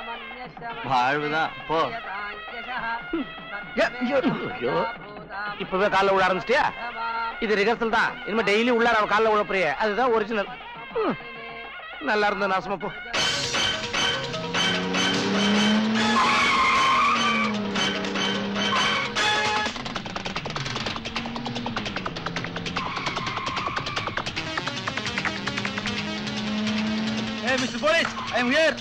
வாழ்வுதான் போ ஏ, ஐயோ, ஐயோ. இப்பவே காலைல விழ ஆரம்பிச்சிட்டியா இது ரிஹர்சல் தான் இனிமே டெய்லி உள்ளார அவன் காலைல விழப்பறிய அதுதான் ஒரிஜினல் நல்லா இருந்த நாசமா போ Hey, Mr. Police, I am here.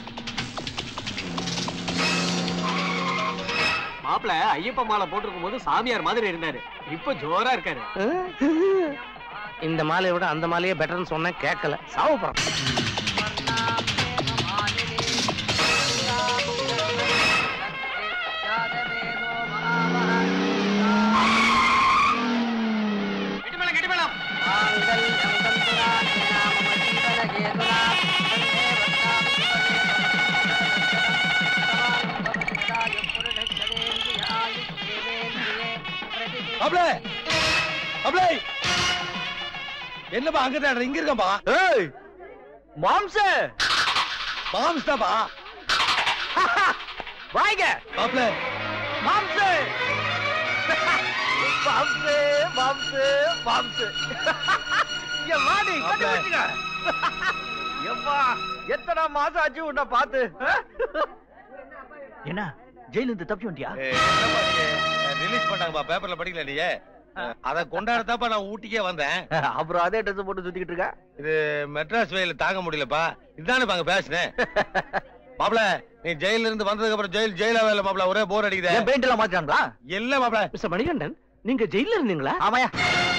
மாப்பிள ஐயப்ப மாலை போட்டிருக்கும் போது சாமியார் மாதிரி இருந்தாரு இப்ப ஜோரா இருக்காரு இந்த மாலையை விட அந்த மாலையே பெட்டர்னு சொன்னேன் கேட்கல சாவ போறான் கெட்டிமேளம் கெட்டிமேளம் மாப்ள மாப்ள என்னப்பா அங்க தேடுற இங்க இருக்கம்பா ஏய் மாம்ச மாம்ஸ் தான்ப்பா வாங்க மாப்ள மாம்ச மாம்சு மாம்சு மாம்சு இங்க வாடி கட்டி மாப்ள. வச்சுக்க எம்மா எத்தனை மாசம் ஆச்சு உன்னை பார்த்து என்ன ஜெயில இருந்து தப்பி வந்துட்டியா ரிலீஸ் பண்ணாங்கப்பா பேப்பர்ல படிக்கல நீ அத கொண்டாடத்தாப்பா நான் ஊட்டிக்கே வந்தேன் அப்புறம் அதே ட்ரெஸ் போட்டு சுத்திக்கிட்டு இருக்க இது மெட்ராஸ் வெயில தாங்க முடியலப்பா இதுதானே அங்க பேசினேன் மாப்ள நீ ஜெயில இருந்து வந்ததுக்கு அப்புறம் ஜெயில் ஜெயிலா வேலை மாப்ள ஒரே போர் அடிக்குதே என் பெயிண்ட் எல்லாம் மாத்திட்டாங்களா இல்ல மாப்ள மிஸ்டர் மணிகண்டன் நீங்க ஜெயில இருந்தீங்களா ஆமாயா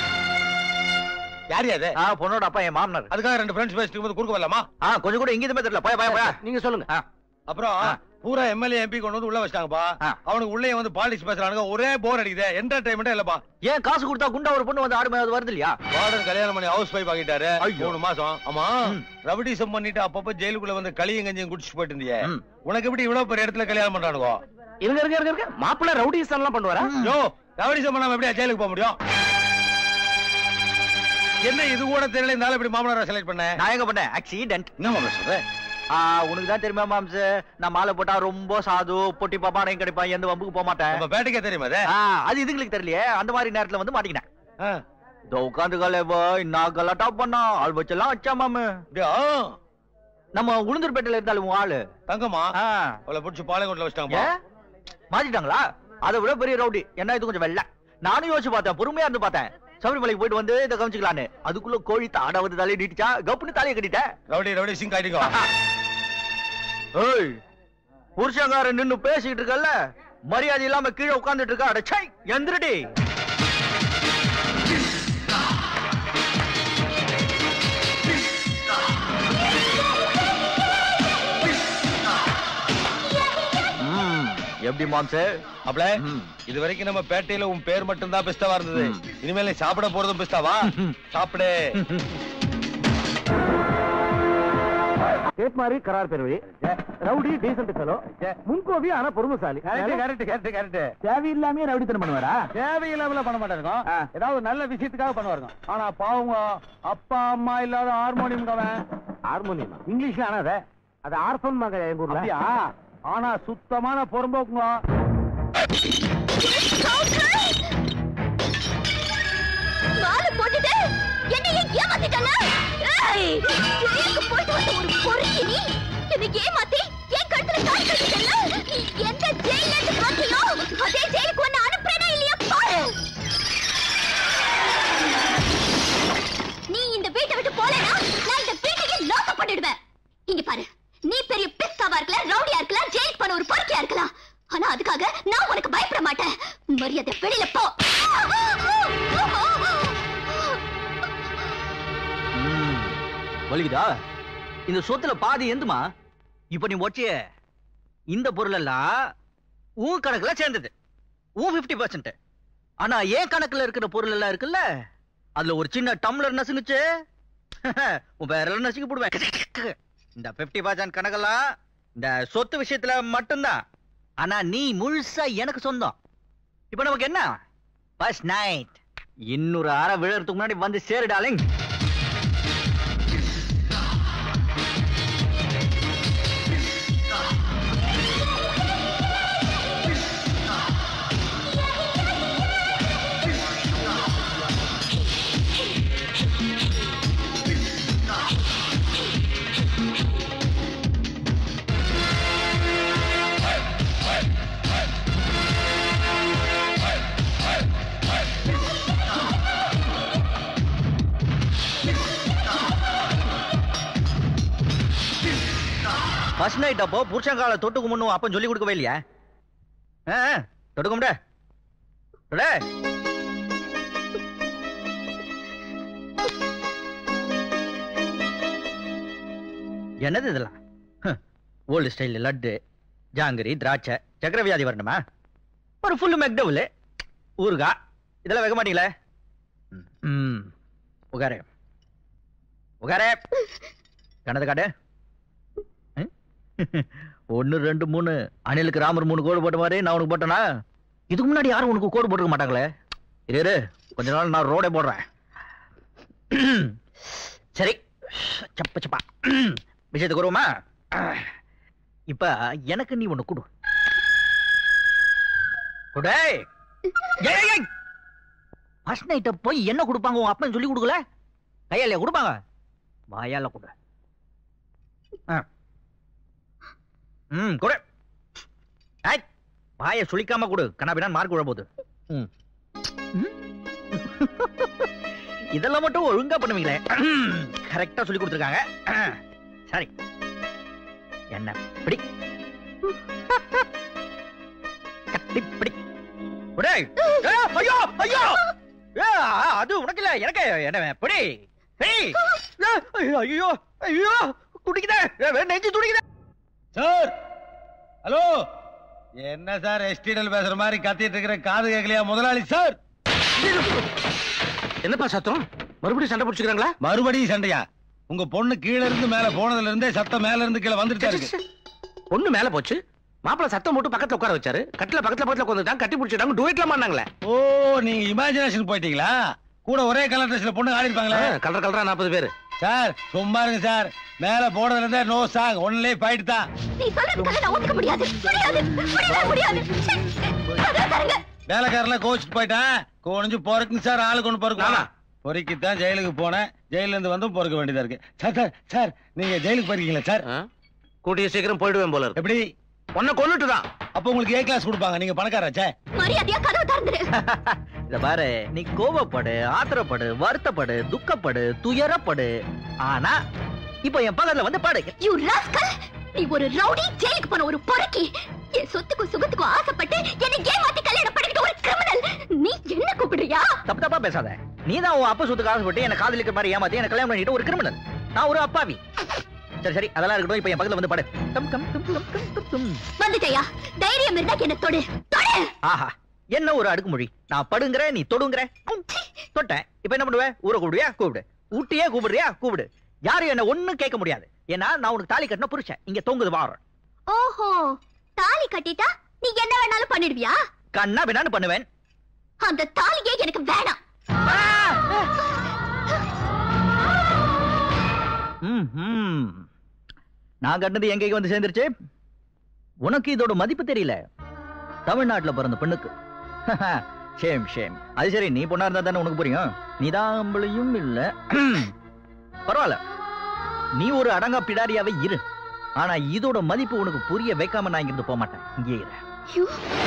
யார் அது ஆ பொண்ணோட அப்பா என் மாமனார் அதுக்காக ரெண்டு ஃப்ரெண்ட்ஸ் பேசிட்டு இருக்கும்போது குறுக்க வரலாமா ஆ கொஞ்சம் கூட எங்கேயுமே தெரியல போய் போய் போய் நீங்க சொல்லுங்க ஆ. அப்புறம் ஆ. பூரா எம்எல்ஏ எம்பி கொண்டு வந்து உள்ள வச்சிட்டாங்கப்பா ஆ. அவனுக்கு உள்ளே வந்து பாலிடிக்ஸ் பேசுறானுங்க ஒரே போர் அடிக்குதே என்டர்டைன்மெண்ட் இல்லப்பா ஏன் காசு கொடுத்தா குண்டா ஒரு பொண்ணு வந்து ஆடு மேல வருது இல்லையா வார்டன் கல்யாணம் பண்ணி ஹவுஸ் வைஃப் ஆகிட்டாரு ஐயோ. மூணு மாசம் ஆமா ம். ரவுடிசம் பண்ணிட்டு அப்பப்ப ஜெயிலுக்குள்ள வந்து களியும் கஞ்சியும் குடிச்சிட்டு போயிட்டு இருந்தியே ம். உனக்கு எப்படி இவ்வளவு பெரிய இடத்துல கல்யாணம் பண்றானுங்க இருங்க இருங்க இருங்க இருங்க மாப்பிள்ள ரவுடிசம் எல்லாம் பண்ணுவாரா யோ ரவுடிசம் பண்ணாம எப்படியா ஜெயிலுக்கு போக முடியும் என்ன இது கூட தெரியல இருந்தாலும் இப்படி மாமனாரை செலக்ட் பண்ண நான் எங்க பண்ணேன் ஆக்சிடென்ட் என்ன மாமனார் சொல்ற உனக்கு தான் தெரியுமா மாம்ஸ் நான் மாலை போட்டா ரொம்ப சாது பொட்டி பாப்பாடையும் கிடைப்பான் எந்த வம்புக்கு போக மாட்டேன் நம்ம பேட்டைக்கே தெரியுமா அது ஆ, அது இதுங்களுக்கு தெரியலையே அந்த மாதிரி நேரத்துல வந்து மாட்டிக்கினேன் ஆ. இதோ உட்காந்து கலைவா நான் கலாட்டா பண்ணா ஆள் வச்செல்லாம் வச்சா மாமு அப்படியா? நம்ம உளுந்தூர்பேட்டையில இருந்தாலும் உன் ஆளு தங்கம்மா ஆ. அவளை பிடிச்சி பாளையங்கோட்டில் வச்சிட்டாங்கப்பா ஏன் மாத்திட்டாங்களா அதை விட பெரிய ரவுடி என்ன இது கொஞ்சம் வெள்ள நானும் யோசிச்சு பார்த்தேன் பொறுமையா இருந்து பார்த்தேன் சபரிமலைக்கு போயிட்டு வந்து இதை கவனிச்சுக்கலான்னு அதுக்குள்ள கோழி தாடாவது தலையை நீட்டிச்சா கப்புன்னு தலையை கட்டிட்டேன் ரவுடி ரவுடி சிங்க் ஆயிட்டீங்க ஏய் புருஷங்காரன் நின்னு பேசிட்டு இருக்கல்ல மரியாதை இல்லாம கீழே உட்கார்ந்துட்டு இருக்கா அட சை எந்திரடி ம், எப்படி மாம்சே அப்பல ம். இது வரைக்கும் நம்ம பேட்டையில உன் பேர் மட்டும் தான் பெஸ்டாவா இருந்தது ம். இனிமேல் நீ சாப்பிட போறதும் பெஸ்டாவா சாப்பிடு கேட் மாதிரி கரார் பெருவி ரவுடி டீசன்ட் ஃபெலோ முன்கோபி ஆனா பொறுமைசாலி கரெக்ட் கரெக்ட் கரெக்ட் தேவையில்லாமே ரவுடித்தனம் பண்ணுவாரா தேவையில்லாமல பண்ண மாட்டாருங்க ஆ. ஏதாவது ஒரு நல்ல விஷயத்துக்காக பண்ணுவாருங்க ஆனா பாவங்க அப்பா அம்மா இல்லாத ஹார்மோனியம் அவன் ஹார்மோனியம் இங்கிலீஷ்ல ஆனாத அது ஆர்ஃபன் மக எங்க ஊர்ல அப்படியா ஆனா சுத்தமான பொறும்போக்குங்க மாலை போட்டுட்டு என்னைய ஏமாத்திட்டல ஏய் ஜெயிலுக்கு போயிட்டு வந்த ஒரு பொறுக்கி நீ என்னை ஏமாத்தி என் கழுத்துல தாலி கட்டிட்டல நீ எந்த ஜெயில இருந்து வந்தியோ அதே ஜெயிலுக்கு உன்னை அனுப்புறேனா இல்லையா பாரு நீ இந்த வீட்டை விட்டு போலனா நான் இந்த வீட்டையே லாக் பண்ணிடுவேன் இங்க பாரு நீ பெரிய பிஸ்தாவா இருக்கலாம் ரவுடியா இருக்கலாம் ஜெயிலுக்கு போன ஒரு பொறுக்கியா இருக்கலாம் ஆனா அதுக்காக நான் உனக்கு பயப்பட மாட்டேன் மரியாதை வெளியில போ வலிக்குதா இந்த சொத்துல பாதி எந்துமா இப்ப நீ ஒட்டிய இந்த பொருள் எல்லாம் உன் கணக்குல சேர்ந்தது உன் பிப்டி பர்சன்ட் ஆனா என் கணக்குல இருக்கிற பொருள் எல்லாம் இருக்குல்ல அதுல ஒரு சின்ன டம்ளர் நசுங்குச்சு உன் பேரெல்லாம் நசுக்கி போடுவேன் இந்த பிப்டி பர்சன்ட் கணக்கெல்லாம் இந்த சொத்து விஷயத்துல மட்டும்தான் ஆனா நீ முழுசா எனக்கு சொந்தம் இப்ப நமக்கு என்ன ஃபர்ஸ்ட் நைட் இன்னொரு அரை விழறதுக்கு முன்னாடி வந்து சேரு டார்லிங் ஃபர்ஸ்ட் நைட் அப்போ புருஷங்கால தொட்டுக்கு முன்னும் அப்பன் சொல்லி கொடுக்கவே இல்லையா ஆ, ஆ, தொட்டுக்க முடியா தொட என்னது இதெல்லாம் ஓல்டு ஸ்டைல் லட்டு ஜாங்கிரி திராட்சை சக்கர வியாதி வரணுமா ஒரு ஃபுல்லு மெக்டவுல் ஊறுகா இதெல்லாம் வைக்க மாட்டீங்களே ம் உகாரே உகாரே கணது காட்டு ஒன்னு ரெண்டு மூணு அணிலுக்கு ராமர் மூணு கோடு போட்ட மாதிரி நான் உனக்கு போட்டேனா இதுக்கு முன்னாடி யாரும் உனக்கு கோடு போட்டுக்க மாட்டாங்களே இரு இரு கொஞ்ச நாள் நான் ரோடே போடுறேன் சரி சப்ப சப்பா விஷயத்துக்கு வருவோமா இப்ப எனக்கு நீ ஒண்ணு கொடு கொடே ஃபர்ஸ்ட் நைட்ட போய் என்ன கொடுப்பாங்க உங்க அப்பன் சொல்லி கொடுக்கல கையால கொடுப்பாங்க வாயால கொடு ஆ. ம் கொடு ஏய், வாயை சுளிக்காம கொடு கண்ணாபின்னா மார்க் விழ போகுது ம். ம். இதெல்லாம் மட்டும் ஒழுங்கா பண்ணுவீங்களே கரெக்டா சொல்லி கொடுத்துருக்காங்க சரி என்ன பிடி கட்டி பிடி விடு. ஏ, ஐயோ ஐயோ ஏ, அது உனக்கு இல்ல எனக்கு என்ன பிடி பிடி ஏ, ஐயோ ஐயோ ஐயோ துடிக்குதே ஏ, நெஞ்சு துடிக்குதே சார் ஹலோ என்ன சார் எஸ்டிடல் பேசுற மாதிரி கத்திட்டு இருக்கிற காது கேட்கலையா முதலாளி சார் என்னப்பா சத்தம் மறுபடியும் சண்டை பிடிச்சிக்கிறாங்களா மறுபடியும் சண்டையா உங்க பொண்ணு கீழ இருந்து மேல போனதுல இருந்தே சத்தம் மேல இருந்து கீழே வந்துட்டு தான் இருக்கு ஒண்ணு மேல போச்சு மாப்பிள சத்தம் போட்டு பக்கத்துல உட்கார வச்சாரு கட்டில பக்கத்துல பக்கத்துல உட்காந்துட்டாங்க கட்டி பிடிச்சிட்டாங்க டூயட்லாம் பண்ணாங்களே ஓ நீங்க இமேஜினேஷன் போயிட்டீங்களா கூட ஒரே கலர் ட்ரெஸ்ல பொண்ணு ஆடி இருப்பாங்களே கலர் கலரா நாற்பது பேரு சார் சும்மா இருங்க சார் மேல போனதுல இருந்தே நோ சாங் ஒன்லே ஃபைட் தான் நீ சொல்றதுக்கெல்லாம் நான் ஒத்துக்க முடியாது முடியாது முடியவே முடியாது கதவை தரங்க வேலைக்காரல கோச்சிட்டு போயிட்டேன் கோணிஞ்சு பொறுக்குங்க சார் ஆளு கொண்டு நானா? பொறுக்கு பொறுக்கி தான் ஜெயிலுக்கு போனேன் ஜெயில இருந்து வந்து பொறுக்க வேண்டியதா இருக்கு சார் சார் சார் நீங்க ஜெயிலுக்கு போயிருக்கீங்களா சார் ஆ? கூடிய சீக்கிரம் போயிடுவேன் போல இருக்கு எப்படி உன்னை கொன்னுட்டு தான் அப்ப உங்களுக்கு ஏ கிளாஸ் கொடுப்பாங்க நீங்க பணக்காராச்சே மரியாதையா கதவை திறந்துரு இத பாரு நீ கோவப்படு ஆத்திரப்படு வருத்தப்படு துக்கப்படு துயரப்படு ஆனா இப்போ என் பக்கத்துல வந்து பாடு யூ ராஸ்கல் நீ ஒரு ரவுடி ஜெயிலுக்கு போன ஒரு பொறுக்கி என் சொத்துக்கும் சுகத்துக்கும் ஆசைப்பட்டு என்னை ஏமாத்தி கல்யாணம் பண்ணிக்கிட்ட ஒரு கிரிமினல் நீ என்ன கூப்பிடுறியா தப்பு தப்பா பேசாத நீ தான் உன் அப்பா சொத்துக்கு ஆசைப்பட்டு என்ன காதலிக்கிற மாதிரி ஏமாத்தி என்ன கல்யாணம் பண்ணிட்டு ஒரு கிரிமினல் நான் ஒரு அப்பாவி சரி சரி அதெல்லாம் இருக்கட்டும் இப்போ என் பக்கத்துல வந்து பாடு come come come come come come come வந்துட்டயா தைரியம் இருந்தா என்ன தொடு தொடு ஆஹா என்ன ஒரு அடுக்குமொழி நான் படுங்கிற நீ தொடுங்கிற தொட்டேன் இப்ப என்ன பண்ணுவ ஊரை கூப்பிடுவியா கூப்பிடு ஊட்டியே கூப்பிடுறியா கூப்பிடு யாரும் என்ன ஒண்ணும் கேட்க முடியாது ஏன்னா நான் உனக்கு தாலி கட்டின புருஷன் இங்க தொங்குது வாரம் ஓஹோ தாலி கட்டிட்டா நீ என்ன வேணாலும் பண்ணிடுவியா கண்ணா பின்னான்னு பண்ணுவேன் அந்த தாலியே எனக்கு வேணாம் ம்ஹும். நான் கட்டினது எங்க வந்து சேர்ந்துருச்சு உனக்கு இதோட மதிப்பு தெரியல தமிழ்நாட்டுல பிறந்த பெண்ணுக்கு ஷேம் ஷேம் அது சரி நீ பொண்ணா இருந்தா தானே உனக்கு புரியும் நீதாம்பளையும் இல்ல பரவாயில்ல நீ ஒரு அடங்கா பிடாரியாவே இரு ஆனா இதோட மதிப்பு உனக்கு புரிய வைக்காம நான் இங்கிருந்து போக மாட்டேன் இங்கே இரு ஐயோ,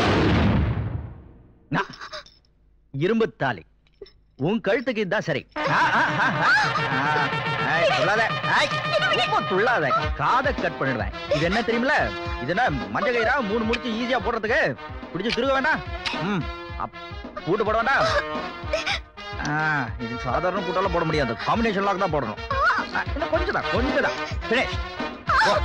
நான் இரும்பு தாலி உன் கழுத்துக்கு இதுதான் சரி ஆ, ஆ, ஆ, ஆ. ஆ, ஏய், துள்ளாத. ஏய், ரொம்ப துள்ளாத காதை கட் பண்ணிடுவேன் இது என்ன தெரியுமில இது என்ன மஞ்ச கயிறா மூணு முடிச்சு ஈஸியா போடுறதுக்கு பிடிச்சு திருக வேண்டாம் ம் அப்- பூட்டு போட வேண்டாம் ஆ, இது சாதாரண பூட்டெல்லாம் போட முடியாது காம்பினேஷன் லாக் தான் போடணும் ஆ, இன்னும் கொஞ்சம் தான் கொஞ்சம் தான் Finish. Go.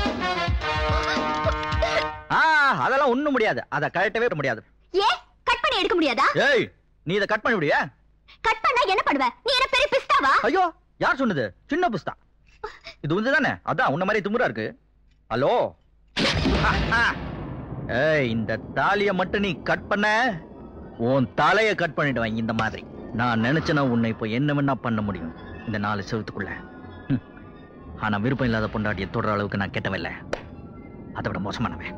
ஆ அதெல்லாம் ஒண்ணும் முடியாது அதை கழட்டவே முடியாது ஏன் கட் பண்ணி எடுக்க முடியாதா ஏய் நீ இதை கட் பண்ணி விடுவியா கட் பண்ணா என்ன பண்ணுவ நீ என்ன பெரிய பிஸ்தாவா ஐயோ யார் சொன்னது சின்ன புஸ்தா இது வந்து தானே அதான் உன்ன மாதிரி துமுறா இருக்கு ஹலோ ஏய் இந்த தாலிய மட்டும் நீ கட் பண்ண உன் தலைய கட் பண்ணிடுவேன் இந்த மாதிரி நான் நினைச்சேனா உன்னை இப்போ என்ன வேணா பண்ண முடியும் இந்த நாலு செவத்துக்குள்ள ஹம். ஆனா விருப்பம் இல்லாத பொண்டாட்டிய தொடர அளவுக்கு நான் கெட்டவில்லை அதை விட மோசமானவன்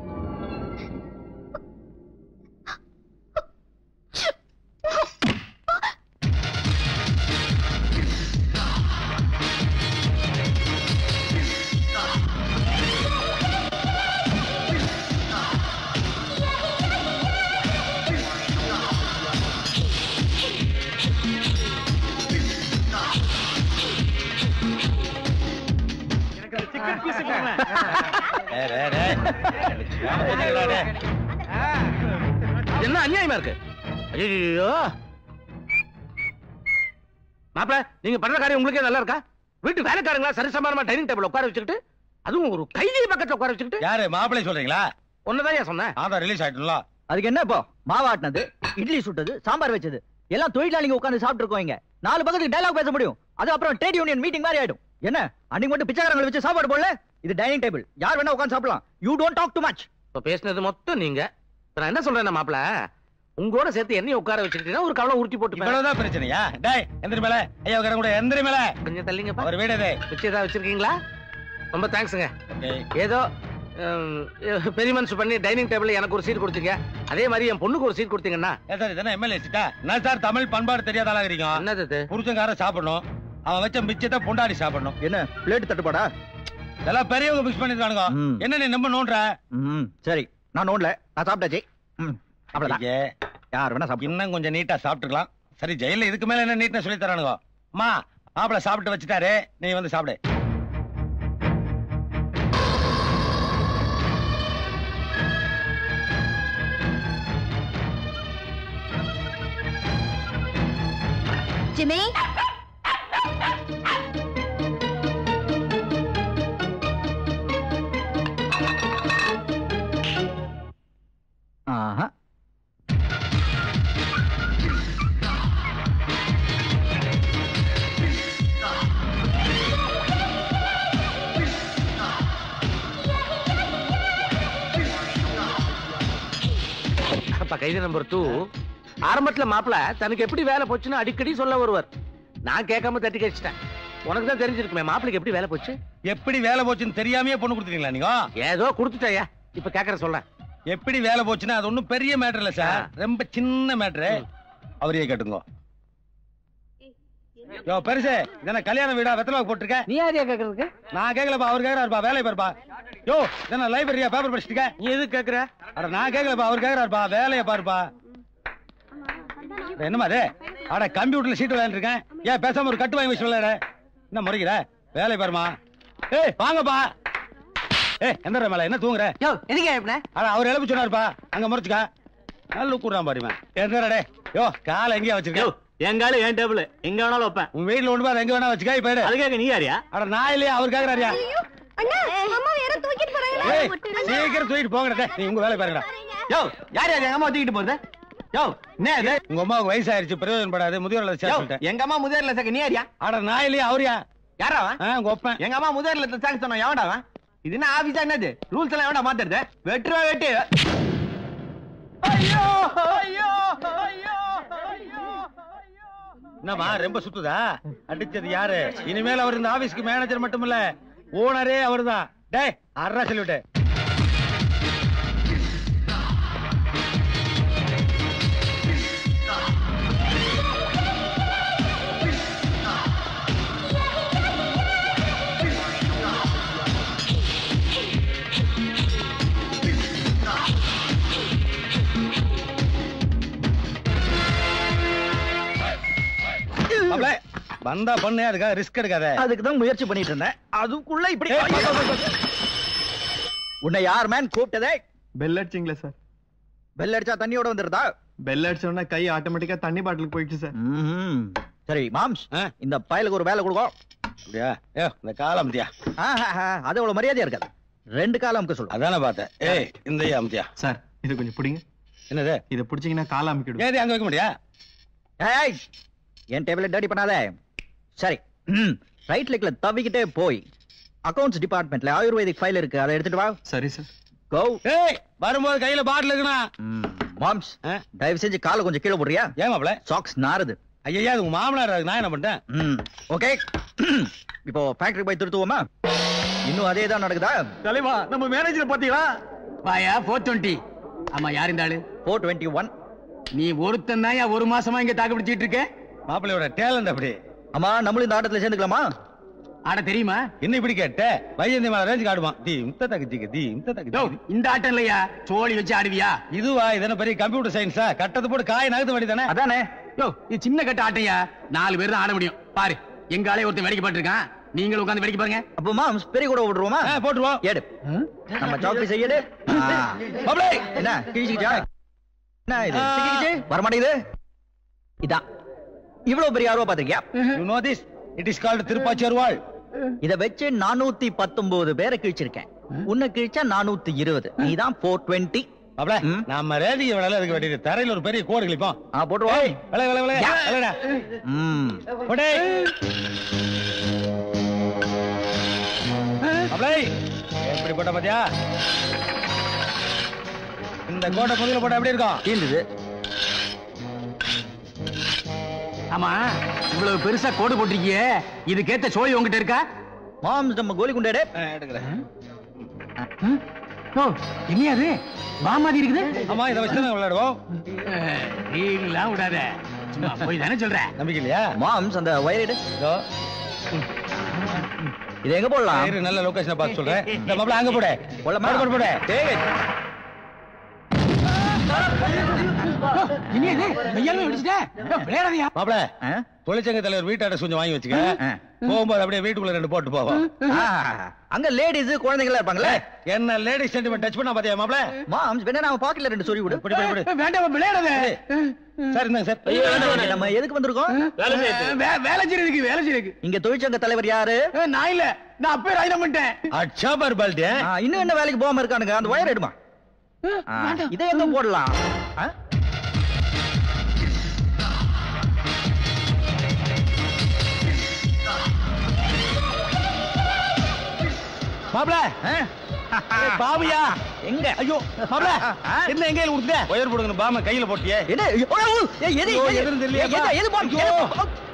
என்ன அநியாயமா இருக்கு ஐயோ மாப்பிள நீங்க பண்ற காரியம் உங்களுக்கே நல்லா இருக்கா வீட்டு வேலைக்காரங்களா சரிசமானமா டைனிங் டேபிள் உட்கார வச்சுக்கிட்டு அதுவும் ஒரு கைதி பக்கத்துல உட்கார வச்சுக்கிட்டு யாரு மாப்பிள்ளை சொல்றீங்களா ஒன்னதான் ஏன் சொன்னேன் ஆதான் ரிலீஸ் ஆயிட்டுல அதுக்கு என்ன இப்போ மாவாட்டினது இட்லி சுட்டது சாம்பார் வச்சது எல்லாம் தொழிலாளிங்க உட்கார்ந்து சாப்பிட்டு இருக்கோங்க நாலு பக்கத்துக்கு டயலாக் பேச முடியும் அது அப்புறம் ட்ரேட் யூனியன் மீட்டிங் மாதிரி ஆயிடும் என்ன அன்னைக்கு மட்டும் பிச்சைக்காரங்களை வச்சு சாப்பாடு போடல இது டைனிங் டேபிள் யார் வேணா உட்கார்ந்து சாப்பிடலாம் you don't talk too much இப்ப பேசினது மொத்தம் நீங்க இப்ப நான் என்ன சொல்றேன் மாப்பிள உங்களோட சேர்த்து என்னையும் உட்கார வச்சுக்கிட்டீங்கன்னா ஒரு கவலை உருட்டி போட்டு இவ்வளவுதான் பிரச்சனையா டேய் எந்திரி மேல ஐயா உட்கார கூட எந்திரி மேல கொஞ்சம் தள்ளிங்கப்பா அவர் வீடு இது வச்சு ஏதாவது வச்சிருக்கீங்களா ரொம்ப தேங்க்ஸுங்க டேய், ஏதோ ஹம், பெரிய மனசு பண்ணி டைனிங் டேபிள் எனக்கு ஒரு சீட் கொடுத்தீங்க அதே மாதிரி என் பொண்ணுக்கு ஒரு சீட் கொடுத்தீங்கன்னா ஏன் சார் இதென்ன எம்எல்ஏ சீட்டா நான் சார் தமிழ் பண்பாடு தெரியாத ஆளா இருக்கீங்க என்னது இது புருஷங்கார சாப்பிடணும் அவன் வச்ச மிச்சத்தை பொண்டாடி சாப்பிடணும் என்ன பிளேட் தட்டுப்பாடா இதெல்லாம் பெரியவங்க மிக்ஸ் பண்ணிருக்கானுங்க ம். என்ன நீ நம்ம நோன்ற ம் சரி நான் நோண்டல நான் சாப்பிட்டாச்சு ம் அவ்வளவுதான் ஐயே, யார் வேணா சாப்பிடு இன்னும் கொஞ்சம் நீட்டா சாப்பிட்டுக்கலாம் சரி ஜெயில இதுக்கு மேல என்ன நீட்டா சொல்லி தரானுங்க அம்மா மாப்பிள சாப்பிட்டு வச்சுட்டாரு நீ வந்து சாப்பிடு ஜிமி ஆஹா அப்ப கைதி நம்பர் டூ ஆரம்பத்துல மாப்பிள தனக்கு எப்படி வேலை போச்சுன்னு அடிக்கடி சொல்ல வருவார் நான் கேட்காம தட்டி கழிச்சிட்டேன் உனக்கு தான் தெரிஞ்சிருக்குமே மாப்பிளைக்கு எப்படி வேலை போச்சு எப்படி வேலை போச்சுன்னு தெரியாமயே பொண்ணு கொடுத்துட்டீங்களா நீங்க ஏதோ கொடுத்துட்டயா இப்ப கேக்குற சொல்ல எப்படி வேலை போச்சுன்னா அது ஒண்ணும் பெரிய மேட்டர் இல்ல சார் ரொம்ப சின்ன மேட்டர் அவரையே கேட்டுங்க யோ பெருசு இதென்ன கல்யாண வீடா வெத்தலை போட்டிருக்க நீ யாரையா கேக்குறதுக்கு நான் கேக்கலப்பா அவர் கேக்குறாருப்பா வேலையை பாருப்பா யோ இதென்ன லைப்ரரியா பேப்பர் படிச்சிருக்க நீ எது கேக்குற அட நான் கேக்கலப்பா அவர் கேக்குறாருப்பா வேலையை பாருப்பா அட, என்னம்மா அது அட கம்ப்யூட்டர்ல சீட் விளையாண்டுருக்கேன் ஏன் பேசாம ஒரு கட்டு வாங்கி வச்சு விளையாட என்ன முறைக்கிற வேலையை பாருமா ஏய் வாங்கப்பா ஏய் எந்த மேல என்ன தூங்குற யோ எதுக்கு எப்பன அட அவர் எழுப்பி சொன்னாருப்பா அங்க முறைச்சுக்கா நல்ல கூடுறான் பாருமா எந்தடே யோ காலை எங்கேயா வச்சிருக்க எங்கால என் டேபிள் எங்க வேணாலும் வைப்பேன் உன் வீட்டுல ஒன்று பாரு எங்க வேணா வச்சுக்கா இப்ப எடு. அதுக்காக நீ யாரியா அட நான் இல்லையா அவர் கேக்குறாரியா அண்ணா அம்மா வேற தூக்கிட்டு போறாங்க ஏய் சீக்கிரம் தூக்கிட்டு போங்கடா நீ உங்க வேலையை பாருங்கடா யோ யார் யார் எங்க அம்மா தூக்கிட்டு போறது யோ என்ன இது உங்க அம்மாவுக்கு வயசாயிருச்சு பிரயோஜனப்படாது முதியோர்ல யோ சேர்த்துட்டேன் எங்க அம்மா முதல்ல சேர்க்க நீ யாரியா அட நான் இல்லையா அவரியா யாரா அவன் ஆ உங்க ஒப்பன் எங்க அம்மா முதல்ல சேர்க்க சொன்னோம் எவன்டா அவன் இது என்ன ஆபீஸா என்னது ரூல்ஸ் எல்லாம் எவன்டா மாத்துறது வெட்டுவா வெட்டு ஐயோ ஐயோ ஐயோ ஐயோ என்னம்மா ரொம்ப சுத்துதா அடிச்சது யாரு இனிமேல் அவர் இந்த ஆபீஸ்க்கு மேனேஜர் மட்டும் இல்ல ஓனரே அவர்தான் டேய் அறா சொல்லிவிட்டு மாப்ள, வந்தா பண்ணு அதுக்காக ரிஸ்க் எடுக்காத அதுக்கு தான் முயற்சி பண்ணிட்டு இருந்தேன் அதுக்குள்ள இப்படி ஏய், பா, பா, பா, பா. உன்னை யார் மேன் கூப்பிட்டதே பெல் அடிச்சிங்களா சார் பெல் அடிச்சா தண்ணியோட வந்துருதா பெல் அடிச்ச உடனே கை ஆட்டோமேட்டிக்கா தண்ணி பாட்டிலுக்கு போயிடுச்சு சார் ம்ஹும். சரி மாம்ஸ் ஆ? இந்த பயலுக்கு ஒரு வேலை கொடுக்கும் அப்படியா ஏ இந்த காலம் அமுத்தியா ஆஹா, அது அவ்வளவு மரியாதையா இருக்காது ரெண்டு காலம் அமுக்க சொல்லு அதானே பார்த்தேன் ஏய் இந்த அமுத்தியா சார் இது கொஞ்சம் பிடிங்க என்னது இதை பிடிச்சீங்கன்னா கால அமைக்கிடும் ஏதி அங்க வைக்க முடியா ஏய் என் டேபிள டேடி பண்ணாத சரி ரைட் லெக்ல தவிக்கிட்டே போய் அக்கவுண்ட்ஸ் டிபார்ட்மெண்ட்ல ஆயுர்வேதிக் ஃபைல் இருக்கு அதை எடுத்துட்டு வா சரி சார் கோ ஏய் வரும்போது கையில பாட்டில் இருக்கணும் மாம்ஸ் ஆ? தயவு செஞ்சு காலை கொஞ்சம் கீழே போடுறியா ஏன் மாப்ள சாக்ஸ் நாறுது ஐயா அது உங்க மாமனார் அதுக்கு நான் என்ன பண்ணிட்டேன் ம் ஓகே இப்போ ஃபேக்டரி போய் திருத்துவோமா இன்னும் அதே தான் நடக்குதா தலைவா நம்ம மேனேஜர் பாத்தீங்களா வாயா போர் டுவெண்ட்டி ஆமா யார் இந்த ஆளு ஃபோர் டுவெண்ட்டி ஒன் நீ ஒருத்தன் தான் ஒரு மாசமா இங்க தாக்கு பிடிச்சிட்டு இருக்க மாப்பிள்ளையோட டேலண்ட் அப்படி அம்மா நம்மளும் இந்த ஆட்டத்துல சேர்ந்துக்கலாமா ஆட தெரியுமா என்ன இப்படி கேட்ட வைஜந்தி மேல ரேஞ்சு காடுவான் தி இம்த தக்கு திக்கு தி இம்த தக்கு யோ, திக்கு இந்த ஆட்டம் இல்லையா சோழி வச்சு ஆடுவியா இதுவா இதென்ன பெரிய கம்ப்யூட்டர் சயின்ஸா கட்டது போட்டு காய் நகர்த்த வேண்டி தானே அதானே யோ இது சின்ன கட்ட ஆட்டையா நாலு பேர் தான் ஆட முடியும் பாரு எங்க ஆளே ஒருத்தன் வேடிக்கை பட்டிருக்கான் நீங்களும் உட்கார்ந்து வேடிக்கை பாருங்க அப்போ மாம்ஸ் பெரிய கூட விடுவோமா ஆ, போட்டுருவோம் எடு நம்ம சாப்பி செய்யடு மாப்பிளை என்ன கிழிச்சுக்கிச்சா என்ன இது ஆ. சிக்கிக்கிச்சு வர மாட்டேங்குது இதான் இவ்வளவு பெரிய அருவா பாத்திருக்கியா you know this it is called Thiruppachi வாழ் இத வச்சு நானூத்தி பத்தொன்பது பேரை கிழிச்சிருக்கேன் உன்னை கிழிச்சா நானூத்தி இருபது நீதான் போர் டுவெண்ட்டி மாப்பிள ம். நம்ம ரேடியோ வேலை இருக்க வேண்டியது தரையில ஒரு பெரிய கோடு கிழிப்போம் ஆ போட்டுருவா விலை விலை விலை விலைடா ம் போடே மாப்பிளை எப்படி போட்ட பாத்தியா இந்த கோட்டை முதல்ல போட்டா எப்படி இருக்கும் தீர்ந்தது ஆமா இவ்வளவு பெருசா கோடு போட்டிருக்கியே இதுக்கேத்த சோய் உங்ககிட்ட இருக்கா மாம்ஸ் நம்ம கோலி குண்டாடு ஆ, எடுக்கிறேன் ஓ என்னையா அது பாமாதி இருக்குது ஆமா இதை வச்சு தான் விளையாடுவோம் நீங்களாம் விடாத சும்மா போய் தானே சொல்ற நம்பிக்கை இல்லையா மாம்ஸ் அந்த வயர் இதோ இது எங்க போடலாம் இரு, நல்ல லொகேஷனை பார்த்து சொல்றேன் இந்த மாப்பிள அங்க போடு போடலாமா? போடு, போடு, போடு. டேய், என்ன இது மெய்யாலுமே வெடிச்சிட்ட விளையாடாதியா மாப்பிள ஆ? தொழிற்சங்க தலைவர் வீட்டு அட்ரஸ் கொஞ்சம் வாங்கி வச்சுக்க ஆ. போகும்போது அப்படியே வீட்டுக்குள்ள ரெண்டு போட்டு போவோம் ஆ, அங்க லேடிஸ் குழந்தைங்களா இருப்பாங்களே என்ன லேடிஸ் சென்டிமெண்ட் டச் பண்ணா பாத்தியா மாப்பிள மாம்ஸ் வேணா நான் பாக்கெட்ல ரெண்டு சொல்லி விடு இப்படி போய் விடு வேண்டாம் விளையாடாத சார் இந்தாங்க சார் இங்க நம்ம எதுக்கு வந்திருக்கோம் வே- வேலை செய்யறதுக்கு வேலை செய்யறதுக்கு இங்க தொழிற்சங்க தலைவர் யாரு நான் இல்ல நான் அப்பவே ராஜினாமா பண்ணிட்டேன் அச்சா பார் பால்டி ஆ, இன்னும் என்ன வேலைக்கு போகாம இருக்கானுங்க அந்த வயர் எடுமா ஆ, இதை எங்க போடலாம் ஆ? மாப்பிள ஆ? பாவியா எங்க ஐயோ மாப்பிள ஆ? என்ன எங்க கொடுத்த ஒயர் போடுங்க பாம கையில போட்டியே என்ன ஐயோ, ஐயோ, ஏய், எது ஐயோ, எது? எதுன்னு தெரியலையே, எது, எது, அப்பா. பாம், ஐயோ. எது?